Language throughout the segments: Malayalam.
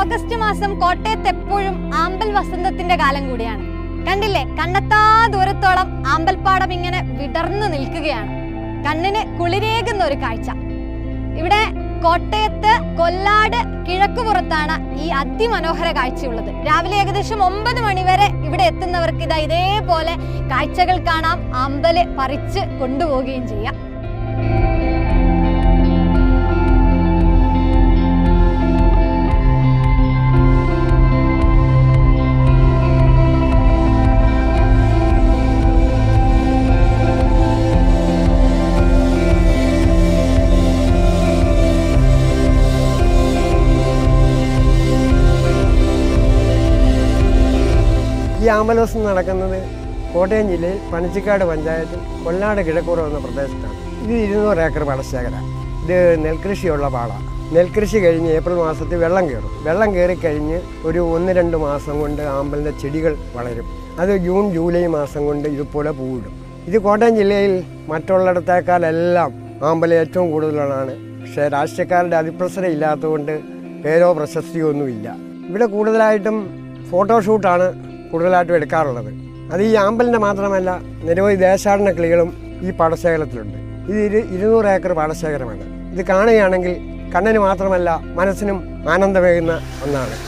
ഓഗസ്റ്റ് മാസം കോട്ടയത്ത് എപ്പോഴും ആമ്പൽ വസന്തത്തിന്റെ കാലം കൂടിയാണ് കണ്ടില്ലേ കണ്ണെത്താ ദൂരത്തോളം ആമ്പൽപ്പാടം ഇങ്ങനെ വിടർന്നു നിൽക്കുകയാണ് കണ്ണിന് കുളിരേകുന്ന ഒരു കാഴ്ച ഇവിടെ കോട്ടയത്ത് കൊല്ലാട് കിഴക്കുപുറത്താണ് ഈ അതിമനോഹര കാഴ്ചയുള്ളത് രാവിലെ ഏകദേശം ഒമ്പത് മണിവരെ ഇവിടെ എത്തുന്നവർക്ക് ഇതാ ഇതേപോലെ കാഴ്ചകൾ കാണാം അമ്പല് പറിച്ച് കൊണ്ടുപോവുകയും ചെയ്യാം ഈ ആമ്പലോസം നടക്കുന്നത് കോട്ടയം ജില്ലയിൽ പനച്ചിക്കാട് പഞ്ചായത്തിൽ കൊല്ലാട് കിഴക്കൂറം എന്ന പ്രദേശത്താണ് ഇത് ഇരുന്നൂറ് ഏക്കർ പാടശേഖര ഇത് നെൽകൃഷിയുള്ള പാട നെൽകൃഷി കഴിഞ്ഞ് ഏപ്രിൽ മാസത്തിൽ വെള്ളം കയറും വെള്ളം കയറി കഴിഞ്ഞ് ഒരു ഒന്ന് രണ്ട് മാസം കൊണ്ട് ആമ്പലിൻ്റെ ചെടികൾ വളരും അത് ജൂൺ ജൂലൈ മാസം കൊണ്ട് ഇതുപോലെ പൂവിടും ഇത് കോട്ടയം ജില്ലയിൽ മറ്റുള്ളിടത്തേക്കാളെല്ലാം ആമ്പൽ ഏറ്റവും കൂടുതലാണ് പക്ഷേ രാഷ്ട്രീയക്കാരുടെ അതിപ്രസരം ഇല്ലാത്തതുകൊണ്ട് പേരോ പ്രശസ്തിയോ ഒന്നുമില്ല ഇവിടെ കൂടുതലായിട്ടും ഫോട്ടോഷൂട്ടാണ് കൂടുതലായിട്ടും എടുക്കാറുള്ളത് അത് ഈ ആമ്പലിൻ്റെ മാത്രമല്ല നിരവധി ദേശാടന കിളികളും ഈ പാടശേഖരത്തിലുണ്ട് ഇത് ഇരു ഇരുന്നൂറ് ഏക്കർ പാടശേഖരമാണ് ഇത് കാണുകയാണെങ്കിൽ കണ്ണിന് മാത്രമല്ല മനസ്സിനും ആനന്ദമേകുന്ന ഒന്നാണ്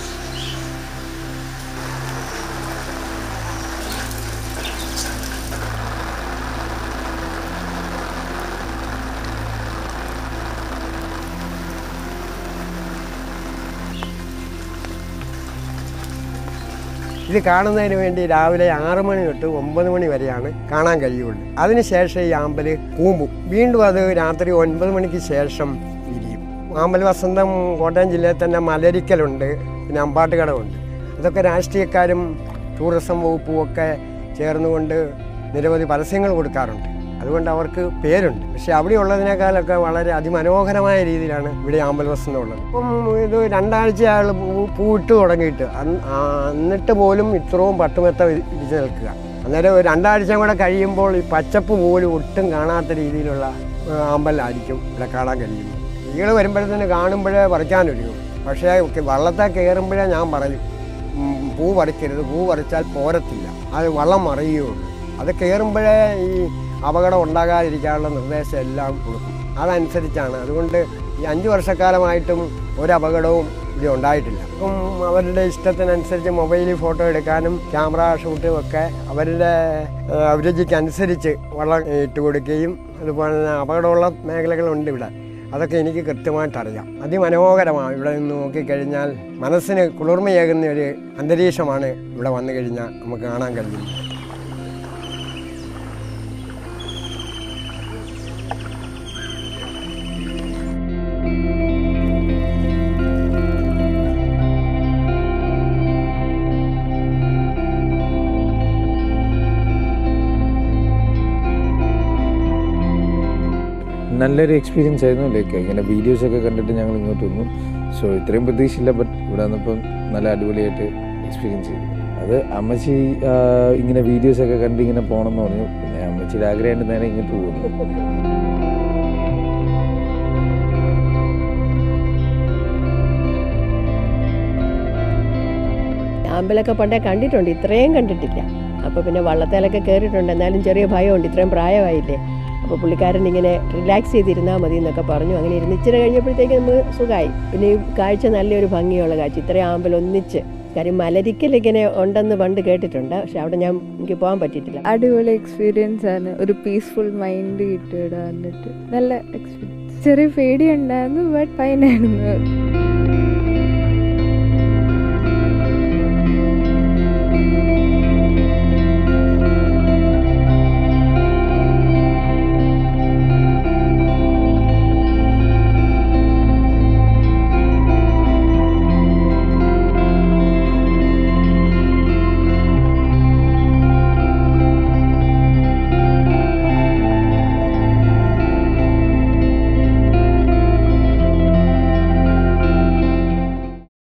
ഇത് കാണുന്നതിന് വേണ്ടി രാവിലെ ആറ് മണി തൊട്ട് ഒമ്പത് മണി വരെയാണ് കാണാൻ കഴിയുള്ളൂ അതിനുശേഷം ഈ ആമ്പല് കൂമ്പും വീണ്ടും അത് രാത്രി ഒൻപത് മണിക്ക് ശേഷം വിരിയും ആമ്പൽ വസന്തം കോട്ടയം ജില്ലയിൽ തന്നെ മലരിക്കലുണ്ട് പിന്നെ അമ്പാട്ടുകടമുണ്ട് അതൊക്കെ രാഷ്ട്രീയക്കാരും ടൂറിസം വകുപ്പും ഒക്കെ ചേർന്നുകൊണ്ട് നിരവധി പരസ്യങ്ങൾ കൊടുക്കാറുണ്ട് അതുകൊണ്ട് അവർക്ക് പേരുണ്ട് പക്ഷെ അവിടെ ഉള്ളതിനേക്കാളൊക്കെ വളരെ അതിമനോഹരമായ രീതിയിലാണ് ഇവിടെ ആമ്പൽ വസന്തം ഉള്ളത് ഇപ്പം ഇത് രണ്ടാഴ്ച അയാൾ പൂവിട്ട് തുടങ്ങിയിട്ട് അന്ന് ആ എന്നിട്ട് പോലും ഇത്രയും പട്ടുമെത്ത വിരിച്ച് നിൽക്കുക അന്നേരം ഒരു രണ്ടാഴ്ച കൂടെ കഴിയുമ്പോൾ ഈ പച്ചപ്പ് പോലും ഒട്ടും കാണാത്ത രീതിയിലുള്ള ആ, ആമ്പലായിരിക്കും ഇവിടെ കാണാൻ കഴിയുന്നത് സ്ത്രീകൾ വരുമ്പോഴത്തേന് കാണുമ്പോഴേ പറിക്കാനൊരുങ്ങും പക്ഷേ വള്ളത്തെ കയറുമ്പോഴേ ഞാൻ പറയും ഉം, പൂ പറിക്കരുത് പൂ പറിച്ചാൽ പോരത്തില്ല അത് വള്ളം മറിയുകയുള്ളൂ അത് കയറുമ്പോഴേ ഈ അപകടം ഉണ്ടാകാതിരിക്കാനുള്ള നിർദ്ദേശം എല്ലാം കൊടുക്കും അതനുസരിച്ചാണ് അതുകൊണ്ട് ഈ അഞ്ച് വർഷക്കാലമായിട്ടും ഒരു അപകടവും ഇവിടെ ഉണ്ടായിട്ടില്ല അപ്പം അവരുടെ ഇഷ്ടത്തിനനുസരിച്ച് മൊബൈലിൽ ഫോട്ടോ എടുക്കാനും ക്യാമറ ഷൂട്ടും ഒക്കെ അവരുടെ ഏഹ്, അഭിരുചിക്കനുസരിച്ച് വള്ളം ഇട്ട് കൊടുക്കുകയും അതുപോലെ തന്നെ അപകടമുള്ള മേഖലകളുണ്ട് ഇവിടെ അതൊക്കെ എനിക്ക് കൃത്യമായിട്ട് അറിയാം അതിമനോഹരമാണ് ഇവിടെ നിന്ന് നോക്കിക്കഴിഞ്ഞാൽ മനസ്സിന് കുളിർമയേകുന്ന ഒരു അന്തരീക്ഷമാണ് ഇവിടെ വന്നു കഴിഞ്ഞാൽ നമുക്ക് കാണാൻ കഴിയുന്നത് നല്ലൊരു എക്സ്പീരിയൻസ് ആയിരുന്നു ലൈക്ക് ഇങ്ങനെ വീഡിയോസ് ഒക്കെ കണ്ടിട്ട് ഞങ്ങൾ ഇങ്ങോട്ട് വന്നു സോ ഇത്രയും പ്രതീക്ഷയില്ല ബട്ട് ഇവിടെ വന്നപ്പം നല്ല അടിപൊളിയായിട്ട് എക്സ്പീരിയൻസ് ചെയ്തു അത് അമ്മച്ചി ആ, ഇങ്ങനെ വീഡിയോസ് ഒക്കെ കണ്ട് ഇങ്ങനെ പോകണം എന്ന് പറഞ്ഞു പിന്നെ അമ്മച്ചിയുടെ ആഗ്രഹമായിട്ട് നേരെ ഇങ്ങോട്ട് പോകുന്നു ആമ്പലൊക്കെ പണ്ടേ കണ്ടിട്ടുണ്ട് ഇത്രയും കണ്ടിട്ടില്ല അപ്പോൾ പിന്നെ വള്ളത്തേലൊക്കെ കയറിയിട്ടുണ്ട് എന്നാലും ചെറിയ ഭയമുണ്ട് ഇത്രയും പ്രായമായില്ലേ അപ്പോൾ പുള്ളിക്കാരൻ ഇങ്ങനെ റിലാക്സ് ചെയ്തിരുന്നാൽ മതി എന്നൊക്കെ പറഞ്ഞു അങ്ങനെ ഇരുന്ന് ഇച്ചിരി കഴിഞ്ഞപ്പോഴത്തേക്ക് നമുക്ക് സുഖമായി പിന്നെ ഈ കാഴ്ച നല്ലൊരു ഭംഗിയുള്ള കാഴ്ച ഇത്രയും ആമ്പൽ ഒന്നിച്ച് കാര്യം മലരിക്കൽ ഇങ്ങനെ ഉണ്ടെന്ന് പണ്ട് കേട്ടിട്ടുണ്ട് പക്ഷെ അവിടെ ഞാൻ എനിക്ക് പോകാൻ പറ്റിയിട്ടില്ല അടിപൊളി എക്സ്പീരിയൻസ് ആണ് ഒരു പീസ്ഫുൾ മൈൻഡ് കിട്ടും ഇവിടെ വന്നിട്ട് നല്ല എക്സ്പീരിയൻസ് ചെറിയ പേടി ഉണ്ടായിരുന്നു ബട്ട് ഫൈനായിരുന്നു